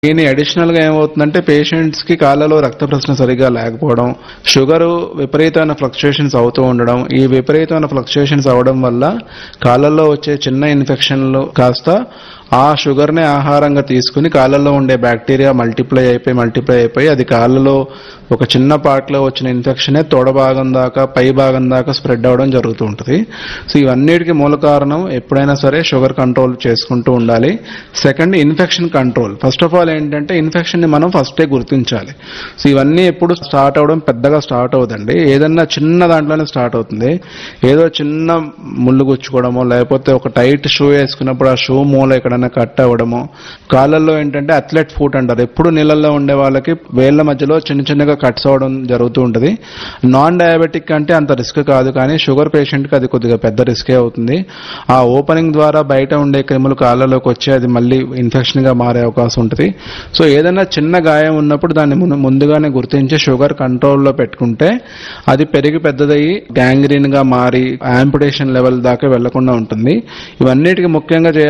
దీని అడిషనల్ గా ఏమవుతుందంటే పేషెంట్స్ కి కాళ్ళలో రక్త ప్రసరణ సరిగా లేకపోవడం షుగర్ విపరీతమైన ఫ్లక్చుయేషన్స్ అవుతూ ఉండడం ఈ విపరీతమైన ఫ్లక్చుయేషన్స్ అవడం వల్ల కాళ్ళల్లో వచ్చే చిన్న ఇన్ఫెక్షన్లు కాస్త ఆ షుగర్ ని ఆహారంగా తీసుకుని కాళ్ళల్లో ఉండే బ్యాక్టీరియా మల్టిప్లై అయిపోయి మల్టిప్లై అయిపోయి అది కాళ్ళలో ఒక చిన్న పార్ట్ లో వచ్చిన ఇన్ఫెక్షనే తొడ భాగం దాకా పై భాగం దాకా స్ప్రెడ్ అవడం జరుగుతూ ఉంటుంది సో ఇవన్నిటికీ మూల కారణం ఎప్పుడైనా సరే షుగర్ కంట్రోల్ చేసుకుంటూ ఉండాలి second infection control first of all ఏంటంటే ఇన్ఫెక్షన్ ని మనం ఫస్టే గుర్తించాలి సో ఇవన్నీ ఎప్పుడు స్టార్ట్ అవడం పెద్దగా స్టార్ట్ అవుతుంది ఏదన్నా చిన్న దాంట్లోనే స్టార్ట్ అవుతుంది ఏదో చిన్న ముళ్ళు గుచ్చుకోవడమో లేకపోతే ఒక టైట్ షూ వేసుకున్నప్పుడు ఆ షూ మూల ఎక్కడైనా కట్ అవ్వడము కాళ్ళల్లో ఏంటంటే అథ్లెట్ ఫుట్ అంటారు ఎప్పుడు నీళ్ళల్లో ఉండే వాళ్ళకి వేళ్ల మధ్యలో చిన్న చిన్నగా కట్స్ అవడం జరుగుతూ ఉంటుంది నాన్ డయాబెటిక్ అంటే అంత రిస్క్ కాదు కానీ షుగర్ పేషెంట్ కి అది కొద్దిగా పెద్ద రిస్కే అవుతుంది ఆ ఓపెనింగ్ ద్వారా బయట ఉండే క్రిములు కాళ్ళలోకి వచ్చి అది మళ్ళీ ఇన్ఫెక్షన్ గా మారే అవకాశం ఉంటుంది సో ఏదైనా చిన్న గాయం ఉన్నప్పుడు దాన్ని మును- ముందుగానే గుర్తించి షుగర్ కంట్రోల్లో పెట్టుకుంటే అది పెరిగి పెద్దదయ్యి గ్యాంగ్రీన్ గా మారి యాంపుటేషన్ లెవెల్ దాకా వెళ్లకుండా ఉంటుంది ఇవన్నిటికీ ముఖ్యంగా చేయాల్సిన